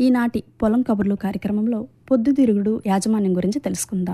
ఈనాటి పొలం కబుర్లు కార్యక్రమంలో పొద్దుతిరుగుడు యాజమాన్యం గురించి తెలుసుకుందాం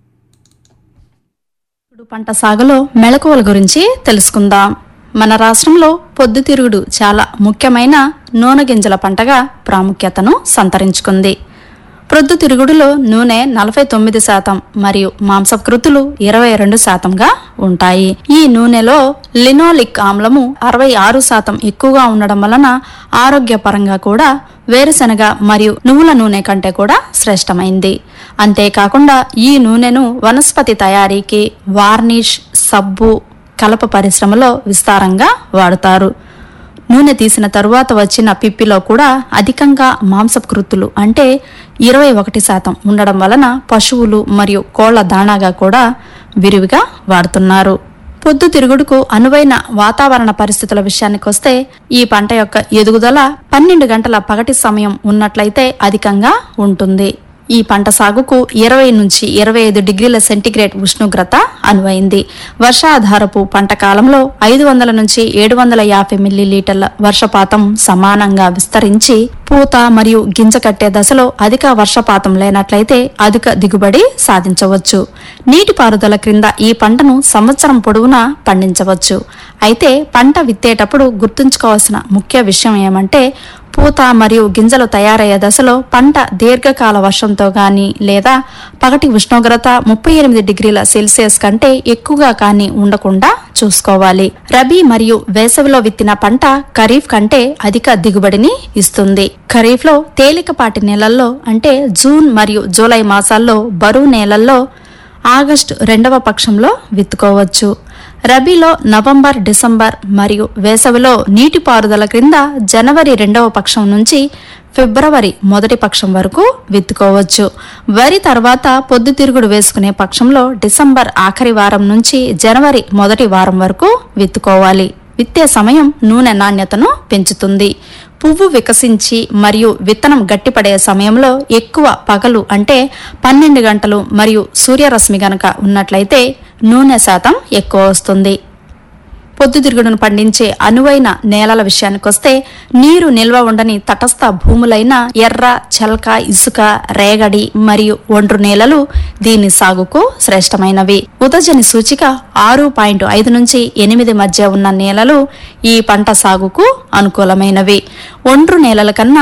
ఇప్పుడు పంట సాగులో మెళకువల గురించి తెలుసుకుందాం మన రాష్ట్రంలో పొద్దుతిరుగుడు చాలా ముఖ్యమైన నూనె గింజల పంటగా ప్రాముఖ్యతను సంతరించుకుంది ప్రొద్దుతిరుగుడులో నూనె నలభై తొమ్మిది శాతం మరియు మాంసకృతులు ఇరవై రెండు శాతంగా ఉంటాయి ఈ నూనెలో లినోలిక్ ఆమ్లము అరవై ఆరు శాతం ఎక్కువగా ఉండడం వలన ఆరోగ్యపరంగా కూడా వేరుశనగ మరియు నువ్వుల నూనె కంటే కూడా శ్రేష్టమైంది అంతేకాకుండా ఈ నూనెను వనస్పతి తయారీకి వార్నిష్ సబ్బు కలప పరిశ్రమలో విస్తారంగా వాడుతారు నూనె తీసిన తరువాత వచ్చిన పిప్పిలో కూడా అధికంగా మాంసకృతులు అంటే ఇరవై ఒకటి శాతం ఉండడం వలన పశువులు మరియు కోళ్ల దాణాగా కూడా విరివిగా వాడుతున్నారు పొద్దుతిరుగుడుకు అనువైన వాతావరణ పరిస్థితుల విషయానికొస్తే ఈ పంట యొక్క ఎదుగుదల పన్నెండు గంటల పగటి సమయం ఉన్నట్లయితే అధికంగా ఉంటుంది ఈ పంట సాగుకు ఇరవై నుంచి ఇరవై ఐదు డిగ్రీల సెంటీగ్రేడ్ ఉష్ణోగ్రత అనువైంది వర్షాధారపు పంట కాలంలో ఐదు వందల నుంచి ఏడు వందల యాభై మిల్లీలీటర్ల వర్షపాతం సమానంగా విస్తరించి పూత మరియు గింజ కట్టే దశలో అధిక వర్షపాతం లేనట్లయితే అధిక దిగుబడి సాధించవచ్చు నీటిపారుదల క్రింద ఈ పంటను సంవత్సరం పొడవునా పండించవచ్చు అయితే పంట విత్తేటప్పుడు గుర్తుంచుకోవాల్సిన ముఖ్య విషయం ఏమంటే పూత మరియు గింజలు తయారయ్యే దశలో పంట దీర్ఘకాల వర్షంతో గాని లేదా పగటి ఉష్ణోగ్రత ముప్పై ఎనిమిది డిగ్రీల సెల్సియస్ కంటే ఎక్కువగా కానీ ఉండకుండా చూసుకోవాలి రబీ మరియు వేసవిలో విత్తిన పంట ఖరీఫ్ కంటే అధిక దిగుబడిని ఇస్తుంది ఖరీఫ్ లో తేలికపాటి నెలల్లో అంటే జూన్ మరియు జూలై మాసాల్లో బరువు నేలల్లో ఆగస్టు రెండవ పక్షంలో విత్తుకోవచ్చు రబీలో నవంబర్ డిసెంబర్ మరియు వేసవిలో నీటిపారుదల క్రింద జనవరి రెండవ పక్షం నుంచి ఫిబ్రవరి మొదటి పక్షం వరకు విత్తుకోవచ్చు వరి తర్వాత పొద్దుతిరుగుడు వేసుకునే పక్షంలో డిసెంబర్ ఆఖరి వారం నుంచి జనవరి మొదటి వారం వరకు విత్తుకోవాలి విత్తే సమయం నూనె నాణ్యతను పెంచుతుంది పువ్వు వికసించి మరియు విత్తనం గట్టిపడే సమయంలో ఎక్కువ పగలు అంటే పన్నెండు గంటలు మరియు సూర్యరశ్మి గనక ఉన్నట్లయితే నూనె శాతం ఎక్కువ వస్తుంది పొద్దుతిరుగుడును పండించే అనువైన నేలల విషయానికొస్తే నీరు నిల్వ ఉండని తటస్థ భూములైన ఎర్ర చల్క ఇసుక రేగడి మరియు ఒండ్రు నేలలు దీని సాగుకు శ్రేష్టమైనవి ఉదజని సూచిక ఆరు పాయింట్ ఐదు నుంచి ఎనిమిది మధ్య ఉన్న నేలలు ఈ పంట సాగుకు అనుకూలమైనవి ఒండ్రు నేలల కన్నా